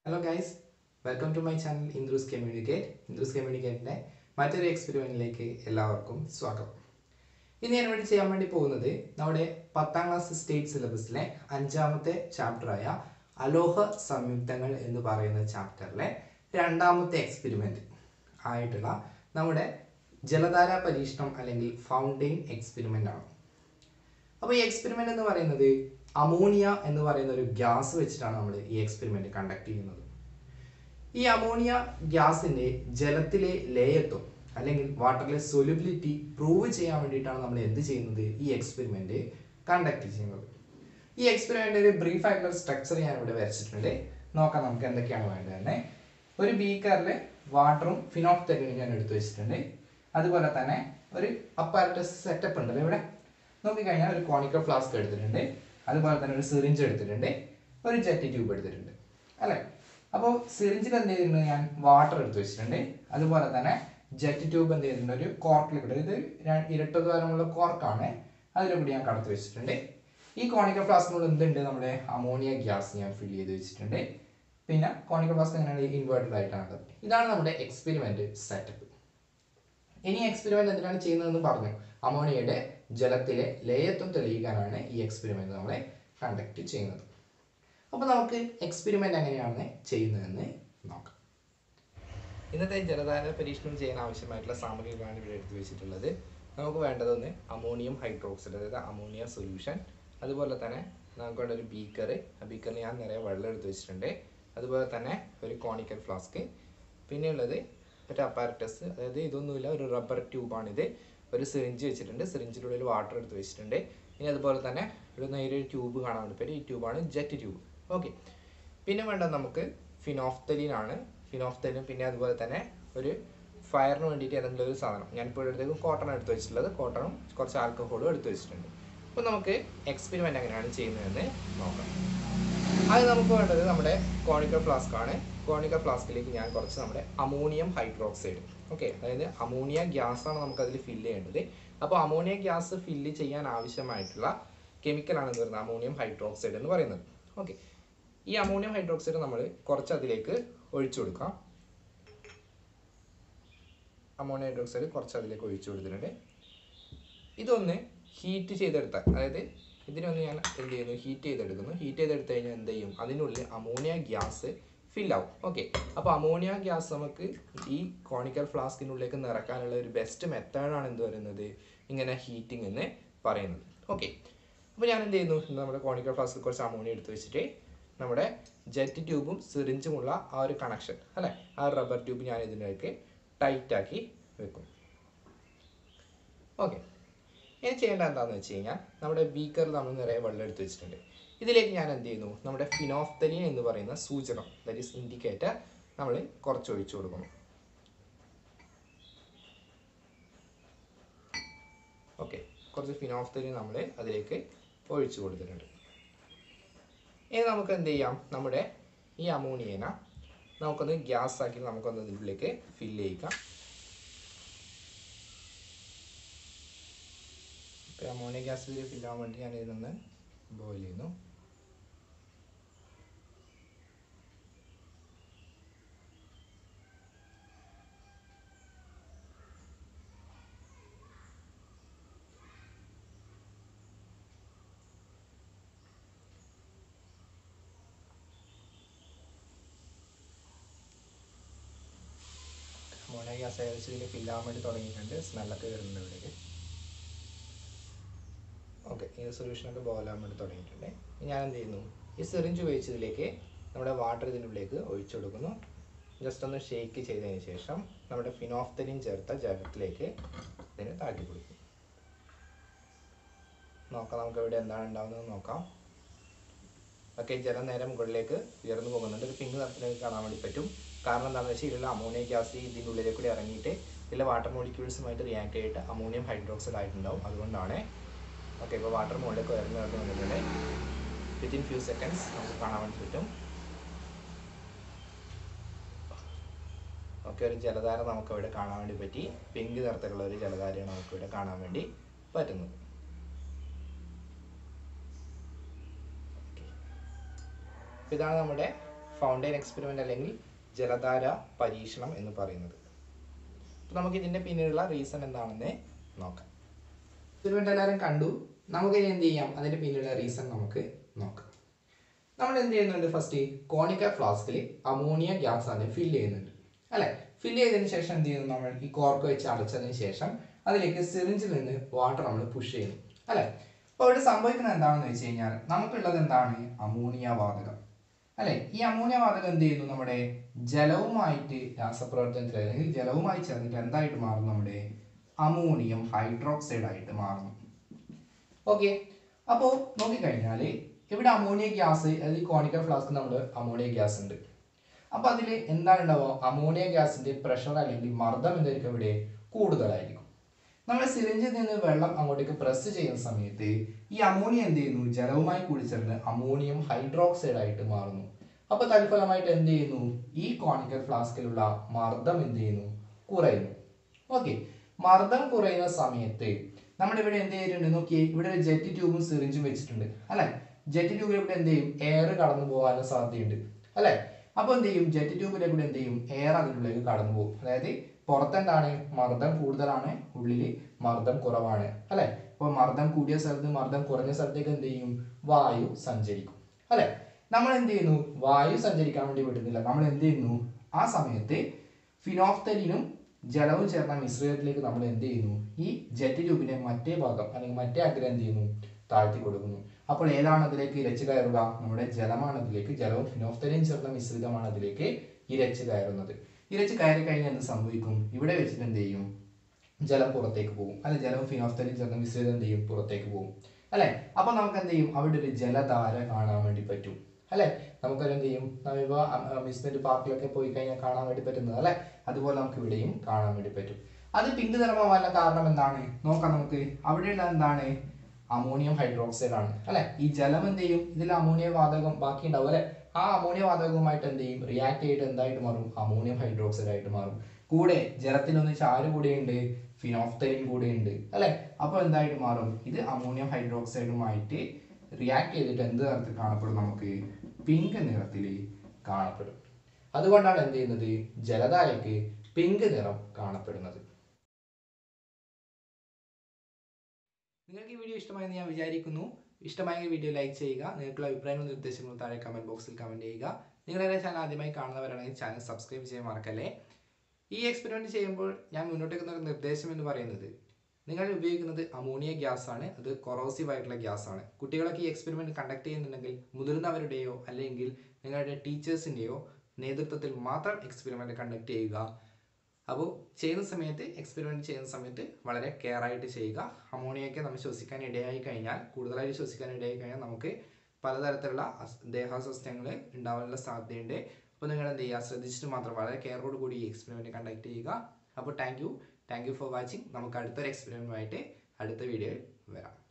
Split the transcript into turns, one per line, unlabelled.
hello guys welcome to my channel Indru's communicate Indru's കമ്മ്യൂണിക്കേറ്റിൻ്റെ മറ്റൊരു എക്സ്പെരിമെൻറ്റിലേക്ക് എല്ലാവർക്കും സ്വാഗതം ഇന്ന് ഞാൻ ഇവിടെ ചെയ്യാൻ വേണ്ടി പോകുന്നത് നമ്മുടെ പത്താം ക്ലാസ് സ്റ്റേറ്റ് സിലബസിലെ അഞ്ചാമത്തെ ചാപ്റ്ററായ അലോഹ സംയുക്തങ്ങൾ എന്ന് പറയുന്ന ചാപ്റ്ററിലെ രണ്ടാമത്തെ എക്സ്പെരിമെൻറ്റ് ആയിട്ടുള്ള നമ്മുടെ ജലധാര പരീക്ഷണം അല്ലെങ്കിൽ ഫൗണ്ടെയിൻ എക്സ്പെരിമെൻ്റ് ആണ് അപ്പോൾ ഈ എക്സ്പെരിമെൻ്റ് എന്ന് പറയുന്നത് അമോണിയ എന്ന് പറയുന്ന ഒരു ഗ്യാസ് വെച്ചിട്ടാണ് നമ്മൾ ഈ എക്സ്പെരിമെൻ്റ് കണ്ടക്ട് ചെയ്യുന്നത് ഈ അമോണിയ ഗ്യാസിൻ്റെ ജലത്തിലെ ലേയത്വം അല്ലെങ്കിൽ വാട്ടറിലെ സൊലിബിലിറ്റി പ്രൂവ് ചെയ്യാൻ വേണ്ടിയിട്ടാണ് നമ്മൾ എന്ത് ചെയ്യുന്നത് ഈ എക്സ്പെരിമെൻ്റ് കണ്ടക്ട് ചെയ്യുന്നത് ഈ എക്സ്പെരിമെൻ്റ് ഒരു ബ്രീഫ് ആയിട്ടുള്ള സ്ട്രക്ചർ ഞാൻ ഇവിടെ വരച്ചിട്ടുണ്ട് നോക്കാം നമുക്ക് എന്തൊക്കെയാണ് വേണ്ടതെന്ന് ഒരു ബീക്കറിൽ വാട്ടറും ഫിനോഫ്തലിനും ഞാൻ എടുത്തു വെച്ചിട്ടുണ്ട് അതുപോലെ തന്നെ ഒരു അപ്പാരറ്റസ് സെറ്റപ്പ് ഉണ്ടല്ലോ ഇവിടെ നോക്കിക്കഴിഞ്ഞാൽ ഒരു കോണിക്കൽ ഫ്ലാസ്ക് എടുത്തിട്ടുണ്ട് അതുപോലെ തന്നെ ഒരു സിറിഞ്ച് എടുത്തിട്ടുണ്ട് ഒരു ജെറ്റ് ട്യൂബ് എടുത്തിട്ടുണ്ട് അല്ലേ അപ്പോൾ സിറിഞ്ചിൽ എന്ത് ചെയ്തിട്ടുണ്ട് ഞാൻ വാട്ടർ എടുത്ത് വെച്ചിട്ടുണ്ട് അതുപോലെ തന്നെ ജെറ്റ് ട്യൂബ് എന്ത് ചെയ്തിട്ടുണ്ട് ഒരു കോർക്കിൽ കൂടെ ഇത് ര- ഇരട്ടദ്വാരമുള്ള കോർക്കാണ് അതിൽ കൂടി ഞാൻ കടത്തി വെച്ചിട്ടുണ്ട് ഈ കോണിക്കൽ ഫ്ലാസ്കിനുള്ളിൽ എന്തുണ്ട് നമ്മുടെ അമോണിയ ഗ്യാസ് ഞാൻ ഫിൽ ചെയ്ത് വെച്ചിട്ടുണ്ട് പിന്നെ കോണിക്കൽ ഫ്ലാസ്ക് എങ്ങനെയാണ് ഇൻവേർട്ടഡ് ആയിട്ടാണ് ഇതാണ് നമ്മുടെ എക്സ്പെരിമെന്റ് സെറ്റപ്പ് ഇനി എക്സ്പെരിമെന്റ് എന്തിനാണ് ചെയ്യുന്നതെന്ന് പറഞ്ഞു അമോണിയയുടെ ജലത്തിലെ ലേയത്വം തെളിയിക്കാനാണ് ഈ എക്സ്പെരിമെന്റ് നമ്മളെ കണ്ടക്ട് ചെയ്യുന്നത് അപ്പോൾ നമുക്ക് എക്സ്പെരിമെന്റ് എങ്ങനെയാണ് ചെയ്യുന്നതെന്ന് നോക്കാം ഇന്നത്തെ ജലധാര പരീക്ഷണം ചെയ്യാൻ ആവശ്യമായിട്ടുള്ള സാമഗ്രികളാണ് ഇവിടെ എടുത്തു വെച്ചിട്ടുള്ളത് നമുക്ക് വേണ്ടതൊന്ന് അമോണിയം ഹൈഡ്രോക്സൈഡ് അതായത് അമോണിയ സൊല്യൂഷൻ അതുപോലെ തന്നെ നമുക്ക് വേണ്ട ഒരു ബീക്കർ ആ ബീക്കറിൽ ഞാൻ നിറയെ വെള്ളം എടുത്ത് വെച്ചിട്ടുണ്ട് അതുപോലെ തന്നെ ഒരു കോണിക്കൽ ഫ്ലാസ്ക് പിന്നെയുള്ളത് ഒരു അപ്പാരറ്റസ് അതായത് ഇതൊന്നുമില്ല ഒരു റബ്ബർ ട്യൂബാണിത് ഒരു സിറിഞ്ച് വെച്ചിട്ടുണ്ട് സിറിഞ്ചിനുള്ളിൽ വാട്ടർ എടുത്ത് വെച്ചിട്ടുണ്ട് ഇനി അതുപോലെ തന്നെ ഒരു നേരെ ഒരു ട്യൂബ് കാണാൻ വേണ്ടി പറ്റും ഈ ട്യൂബാണ് ജെറ്റ് ട്യൂബ് ഓക്കെ പിന്നെ വേണ്ടത് നമുക്ക് ഫിനോഫ്തലിൻ ആണ് ഫിനോഫ്തലിൻ പിന്നെ അതുപോലെ തന്നെ ഒരു ഫയറിന് വേണ്ടിയിട്ട് ഏതെങ്കിലും ഒരു സാധനം ഞാനിപ്പോൾ എടുത്തേക്കും കോട്ടൺ എടുത്ത് വെച്ചിട്ടുള്ളത് കോട്ടണും കുറച്ച് ആൽക്കഹോളും എടുത്ത് വെച്ചിട്ടുണ്ട് അപ്പോൾ നമുക്ക് എക്സ്പെരിമെൻ്റ് എങ്ങനെയാണ് ചെയ്യുന്നതെന്ന് നോക്കാം അത് നമുക്ക് വേണ്ടത് നമ്മുടെ കോണിക്കൽ ഫ്ലാസ്ക് ആണ് കോണിക്കൽ ഫ്ലാസ്കിലേക്ക് ഞാൻ കുറച്ച് നമ്മുടെ അമോണിയം ഹൈഡ്രോക്സൈഡ് ഓക്കെ അതായത് അമോണിയ ഗ്യാസ് ആണ് നമുക്ക് അതിൽ ഫില്ല് ചെയ്യേണ്ടത് അപ്പോൾ അമോണിയ ഗ്യാസ് ഫില്ല് ചെയ്യാൻ ആവശ്യമായിട്ടുള്ള കെമിക്കലാണ് എന്ന് പറയുന്നത് അമോണിയം ഹൈഡ്രോക്സൈഡ് എന്ന് പറയുന്നത് ഓക്കെ ഈ അമോണിയം ഹൈഡ്രോക്സൈഡ് നമ്മൾ കുറച്ച് അതിലേക്ക് ഒഴിച്ചു കൊടുക്കാം അമോണിയം ഹൈഡ്രോക്സൈഡ് കുറച്ച് അതിലേക്ക് ഒഴിച്ചു കൊടുത്തിട്ടുണ്ട് ഇതൊന്ന് ഹീറ്റ് ചെയ്തെടുത്താൽ അതായത് ഇതിനൊന്ന് ഞാൻ എന്ത് ചെയ്യുന്നു ഹീറ്റ് ചെയ്തെടുക്കുന്നു ഹീറ്റ് ചെയ്തെടുത്ത് കഴിഞ്ഞാൽ എന്ത് ചെയ്യും അതിനുള്ളിൽ അമോണിയ ഗ്യാസ് ഫിൽ ആവും ഓക്കെ അപ്പോൾ അമോണിയ ഗ്യാസ് നമുക്ക് ഈ കോണിക്കൽ ഫ്ലാസ്കിനുള്ളിലേക്ക് നിറക്കാനുള്ള ഒരു ബെസ്റ്റ് മെത്തേഡാണ് എന്ത് പറയുന്നത് ഇങ്ങനെ ഹീറ്റിംഗ് എന്ന് പറയുന്നത് ഓക്കെ അപ്പോൾ ഞാൻ എന്ത് ചെയ്യുന്നു ഇന്ന് നമ്മുടെ കോണിക്കൽ ഫ്ലാസ്കിൽ കുറച്ച് അമോണിയ എടുത്ത് വെച്ചിട്ട് നമ്മുടെ ജെറ്റ് ട്യൂബും സിറിഞ്ചുമുള്ള ആ ഒരു കണക്ഷൻ അല്ലേ ആ റബ്ബർ ട്യൂബ് ഞാൻ ഇതിലേക്ക് ടൈറ്റാക്കി വെക്കും ഓക്കെ ഇനി ചെയ്യേണ്ട എന്താണെന്ന് വെച്ച് കഴിഞ്ഞാൽ നമ്മുടെ ബീക്കറിൽ നമ്മൾ നിറയെ വെള്ളം എടുത്ത് വെച്ചിട്ടുണ്ട് ഇതിലേക്ക് ഞാൻ എന്ത് ചെയ്യുന്നു നമ്മുടെ ഫിനോഫ്തലിൻ എന്ന് പറയുന്ന സൂചകം ദറ്റ് ഈസ് ഇൻഡിക്കേറ്റർ നമ്മൾ കുറച്ച് ഒഴിച്ചു കൊടുക്കുന്നു ഓക്കെ കുറച്ച് ഫിനോഫ്തലിൻ നമ്മൾ അതിലേക്ക് ഒഴിച്ചു കൊടുത്തിട്ടുണ്ട് ഇനി നമുക്ക് എന്ത് ചെയ്യാം നമ്മുടെ ഈ അമോണിയന നമുക്കൊന്ന് ഗ്യാസ് ആക്കി നമുക്കൊന്ന് ഇതിലേക്ക് ഫില്ല് ചെയ്യിക്കാം ഇപ്പോൾ അമോണിയ ഗ്യാസ് ഇതിൽ ഫില്ല് ആവാൻ വേണ്ടി ഞാൻ ഇതിനൊന്ന് ബോയിൽ ചെയ്യുന്നു അമോണിയ ഗ്യാസ് ഏകദേശം ഇതിൽ ഫില്ല് ആവാൻ വേണ്ടി തുടങ്ങിയിട്ടുണ്ട് സ്മെല്ലൊക്കെ വരുന്നുണ്ട് ഇവിടേക്ക് ഓക്കെ ഈ സൊല്യൂഷനൊക്കെ ബോയിലാൻ വേണ്ടി തുടങ്ങിയിട്ടുണ്ട് ഇനി ഞാൻ എന്ത് ചെയ്യുന്നു ഈ സിറിഞ്ച് ഉപയോഗിച്ചതിലേക്ക് നമ്മുടെ വാട്ടർ ഇതിൻ്റെ ഉള്ളിലേക്ക് ഒഴിച്ചു കൊടുക്കുന്നു ജസ്റ്റ് ഒന്ന് ഷേക്ക് ചെയ്തതിന് ശേഷം നമ്മുടെ ഫിനോഫ്തലിൻ ചേർത്ത ജലത്തിലേക്ക് ഇതിനെ താഴ്ത്തി കൊടുക്കും നോക്കാം നമുക്ക് ഇവിടെ എന്താണ് ഉണ്ടാകുന്നത് നോക്കാം ഓക്കെ ജലം നേരെ മുകളിലേക്ക് ഉയർന്നു പോകുന്നുണ്ട് ഒരു പിങ്ക് നിറത്തിലേക്ക് കാണാൻ വേണ്ടി പറ്റും കാരണം എന്താണെന്ന് വെച്ചാൽ ഇതിലുള്ള അമോണിയ ഗ്യാസ് ഇതിൻ്റെ ഉള്ളിലേക്ക് കൂടി ഇറങ്ങിയിട്ട് ഇതിലെ വാട്ടർ മോളിക്യൂൾസുമായിട്ട് റിയാക്ട് ചെയ്തിട്ട് അമോണിയം ഹൈഡ്രോക്സൈഡ് ആയിട്ടുണ്ടാവും അതുകൊണ്ടാണ് ഓക്കെ ഇപ്പോൾ വാട്ടർ മുകളിലേക്ക് ഉയർന്നു ഉയർന്നു വന്നിട്ടുണ്ട് വിത്തിൻ ഫ്യൂ സെക്കൻഡ്സ് നമുക്ക് കാണാൻ വേണ്ടി പറ്റും ഓക്കെ ഒരു ജലധാര നമുക്ക് ഇവിടെ കാണാൻ വേണ്ടി പറ്റി പിങ്ക് നിറത്തിലുള്ള ഒരു ജലധാരയാണ് നമുക്ക് ഇവിടെ കാണാൻ വേണ്ടി പറ്റുന്നത് ഇതാണ് നമ്മുടെ ഫൗണ്ടൈൻ എക്സ്പെരിമെൻ്റ് അല്ലെങ്കിൽ ജലധാര പരീക്ഷണം എന്ന് പറയുന്നത് അപ്പോൾ നമുക്ക് ഇതിൻ്റെ പിന്നിലുള്ള റീസൺ എന്താണെന്ന് നോക്കാം എക്സ്പെരിമെൻ്റ് എല്ലാവരും കണ്ടു നമുക്ക് ഇനി എന്ത് ചെയ്യാം അതിൻ്റെ പിന്നിലുള്ള റീസൺ നമുക്ക് നോക്കാം നമ്മൾ എന്ത് ചെയ്യുന്നുണ്ട് ഫസ്റ്റ് കോണിക്ക ഫ്ലാസ്കിൽ അമോണിയ ഗ്യാസ് ആണ് ഫില്ല് ചെയ്യുന്നുണ്ട് അല്ലെ ഫില്ല് ചെയ്തതിന് ശേഷം എന്ത് ചെയ്യുന്നു നമ്മൾ ഈ കോർക്ക് വെച്ച് അടച്ചതിന് ശേഷം അതിലേക്ക് സിറിഞ്ചിൽ നിന്ന് വാട്ടർ നമ്മൾ പുഷ് ചെയ്യുന്നു അല്ലെ അപ്പോൾ ഇവിടെ സംഭവിക്കുന്നത് എന്താണെന്ന് വെച്ച് കഴിഞ്ഞാൽ നമുക്കുള്ളത് എന്താണ് അമോണിയ വാതകം അല്ലെ ഈ അമോണിയ വാതകം എന്ത് ചെയ്യുന്നു നമ്മുടെ ജലവുമായിട്ട് രാസപ്രവർത്തനത്തിൽ അല്ലെങ്കിൽ ജലവുമായി ചേർന്നിട്ട് എന്തായിട്ട് മാറും നമ്മുടെ അമോണിയം ഹൈഡ്രോക്സൈഡ് ആയിട്ട് മാറുന്നു ഓക്കെ അപ്പോൾ നോക്കിക്കഴിഞ്ഞാൽ ഇവിടെ അമോണിയ ഗ്യാസ് അതായത് ഈ കോണിക്കൽ ഫ്ലാസ്ക് നമ്മൾ അമോണിയ ഗ്യാസ് ഉണ്ട് അപ്പോൾ അതിൽ എന്താണ് ഉണ്ടാവുക അമോണിയ ഗ്യാസിന്റെ പ്രഷർ അല്ലെങ്കിൽ മർദ്ദം എന്തായിരിക്കും ഇവിടെ കൂടുതലായിരിക്കും നമ്മൾ സിറിഞ്ചിൽ നിന്ന് വെള്ളം അങ്ങോട്ടേക്ക് പ്രസ് ചെയ്യുന്ന സമയത്ത് ഈ അമോണിയ എന്ത് ചെയ്യുന്നു ജലവുമായി കൂടിച്ചേർന്ന് അമോണിയം ഹൈഡ്രോക്സൈഡ് ആയിട്ട് മാറുന്നു അപ്പോൾ തൽഫലമായിട്ട് എന്ത് ചെയ്യുന്നു ഈ കോണിക്കൽ ഫ്ലാസ്കിലുള്ള മർദ്ദം എന്ത് ചെയ്യുന്നു കുറയുന്നു ഓക്കെ മർദ്ദം കുറയുന്ന സമയത്ത് നമ്മുടെ ഇവിടെ എന്ത് ചെയ്തിട്ടുണ്ട് നോക്കിയേ ഇവിടെ ഒരു ജെറ്റ് ട്യൂബും സിറിഞ്ചും വെച്ചിട്ടുണ്ട് അല്ലെ ജെറ്റ് ട്യൂബിൽ ഇവിടെ എന്ത് ചെയ്യും എയർ കടന്നു പോകാനും സാധ്യതയുണ്ട് അല്ലെ അപ്പൊ എന്ത് ചെയ്യും ജെറ്റ് ട്യൂബിലെ കൂടെ എന്ത് ചെയ്യും എയർ അതിനുള്ളിലേക്ക് കടന്നു പോകും അതായത് പുറത്തെന്താണ് മർദ്ദം കൂടുതലാണ് ഉള്ളിൽ മർദ്ദം കുറവാണ് അല്ലെ അപ്പോൾ മർദ്ദം കൂടിയ സ്ഥലത്ത് മർദ്ദം കുറഞ്ഞ സ്ഥലത്തേക്ക് എന്ത് ചെയ്യും വായു സഞ്ചരിക്കും അല്ലെ നമ്മൾ എന്ത് ചെയ്യുന്നു വായു സഞ്ചരിക്കാൻ വേണ്ടി വിടുന്നില്ല നമ്മൾ എന്ത് ചെയ്യുന്നു ആ സമയത്ത് ഫിനോഫ്തലിനും ജലവും ചേർന്ന മിശ്രിതത്തിലേക്ക് നമ്മൾ എന്ത് ചെയ്യുന്നു ഈ ജെറ്റ് ട്യൂബിന്റെ മറ്റേ ഭാഗം അല്ലെങ്കിൽ മറ്റേ അഗ്രം എന്ത് ചെയ്യുന്നു താഴ്ത്തി കൊടുക്കുന്നു അപ്പോൾ ഏതാണ് അതിലേക്ക് ഇരച്ചു കയറുക നമ്മുടെ ജലമാണ് അതിലേക്ക് ജലവും ഫിനോഫ്തലിയും ചേർന്ന മിശ്രിതമാണ് അതിലേക്ക് ഇരച്ചു കയറുന്നത് ഇരച്ചു കയറി കഴിഞ്ഞാൽ എന്ത് സംഭവിക്കും ഇവിടെ വെച്ചിട്ട് എന്ത് ചെയ്യും ജലം പുറത്തേക്ക് പോകും അല്ലെ ജലവും ഫിനോഫ്തലിയും ചേർന്ന മിശ്രിതം എന്ത് ചെയ്യും പുറത്തേക്ക് പോകും അല്ലെ അപ്പൊ നമുക്ക് എന്ത് ചെയ്യും അവിടെ ഒരു ജലധാര കാണാൻ വേണ്ടി പറ്റും അല്ലെ നമുക്കൊരു എന്ത് ചെയ്യും നമ്മളിപ്പോ അമ്യൂസ്മെന്റ് പാർക്കിലൊക്കെ പോയി കഴിഞ്ഞാൽ കാണാൻ വേണ്ടി പറ്റുന്നത് അല്ലെ അതുപോലെ നമുക്ക് ഇവിടെയും കാണാൻ വേണ്ടി പറ്റും അത് പിങ്ക് നിറമാവാനുള്ള കാരണം എന്താണ് നോക്കാം നമുക്ക് അവിടെയുള്ള എന്താണ് അമോണിയം ഹൈഡ്രോക്സൈഡ് ആണ് അല്ലെ ഈ ജലം എന്ത് ചെയ്യും ഇതിൽ അമോണിയ വാതകം ബാക്കി ഉണ്ടാവും അല്ലെ ആ അമോണിയ വാതകവുമായിട്ട് എന്ത് ചെയ്യും റിയാക്ട് ചെയ്തിട്ട് എന്തായിട്ട് മാറും അമോണിയം ഹൈഡ്രോക്സൈഡ് ആയിട്ട് മാറും കൂടെ ജലത്തിനൊന്നിച്ച് ആര് കൂടെയുണ്ട് ഫിനോഫ്തലിൻ കൂടെയുണ്ട് അല്ലെ അപ്പോൾ എന്തായിട്ട് മാറും ഇത് അമോണിയം ഹൈഡ്രോക്സൈഡുമായിട്ട് റിയാക്ട് ചെയ്തിട്ട് എന്ത് നിറത്തിൽ കാണപ്പെടും നമുക്ക് പിങ്ക് നിറത്തിൽ കാണപ്പെടും അതുകൊണ്ടാണ് എന്ത് ചെയ്യുന്നത് ജലധാരയ്ക്ക് പിങ്ക് നിറം കാണപ്പെടുന്നത് നിങ്ങൾക്ക് ഈ വീഡിയോ ഇഷ്ടമായെന്ന് ഞാൻ വിചാരിക്കുന്നു ഇഷ്ടമായെങ്കിൽ വീഡിയോ ലൈക്ക് ചെയ്യുക നിങ്ങൾക്കുള്ള അഭിപ്രായങ്ങളും നിർദ്ദേശങ്ങളും താഴെ കമന്റ് ബോക്സിൽ കമന്റ് ചെയ്യുക നിങ്ങളുടെ ചാനൽ ആദ്യമായി കാണുന്നവരാണെങ്കിൽ ചാനൽ സബ്സ്ക്രൈബ് ചെയ്യാൻ മറക്കല്ലേ ഈ എക്സ്പെരിമെന്റ് ചെയ്യുമ്പോൾ ഞാൻ മുന്നോട്ട് വെക്കുന്ന ഒരു നിർദ്ദേശം എന്ന് പറയുന്നത് നിങ്ങൾ ഉപയോഗിക്കുന്നത് അമോണിയ ഗ്യാസ് ആണ് അത് കൊറോസീവ് ആയിട്ടുള്ള ഗ്യാസ് ആണ് കുട്ടികളൊക്കെ ഈ എക്സ്പെരിമെന്റ് കണ്ടക്ട് ചെയ്യുന്നുണ്ടെങ്കിൽ മുതിർന്നവരുടെയോ അല്ലെങ്കിൽ നിങ്ങളുടെ ടീച്ചേഴ്സിൻ്റെയോ നേതൃത്വത്തിൽ മാത്രം എക്സ്പെരിമെന്റ് കണ്ടക്ട് ചെയ്യുക അപ്പോൾ ചെയ്യുന്ന സമയത്ത് എക്സ്പെരിമെന്റ് ചെയ്യുന്ന സമയത്ത് വളരെ കെയർ ആയിട്ട് ചെയ്യുക അമോണിയൊക്കെ നമ്മൾ ശ്വസിക്കാൻ ഇടയായി കഴിഞ്ഞാൽ കൂടുതലായിട്ട് ശ്വസിക്കാൻ ഇടയായി കഴിഞ്ഞാൽ നമുക്ക് പലതരത്തിലുള്ള അസ്- ദേഹാസ്വസ്ഥ്യങ്ങൾ ഉണ്ടാവാനുള്ള സാധ്യതയുണ്ട് അപ്പോൾ നിങ്ങൾ എന്ത് ചെയ്യുക ശ്രദ്ധിച്ചിട്ട് മാത്രം വളരെ കെയറോട് കൂടി ഈ എക്സ്പെരിമെന്റ് കണ്ടക്ട് ചെയ്യുക അപ്പോൾ thank you thank you for watching നമുക്ക് അടുത്തൊരു എക്സ്പെരിമെന്റുമായിട്ട് അടുത്ത വീഡിയോയിൽ വരാം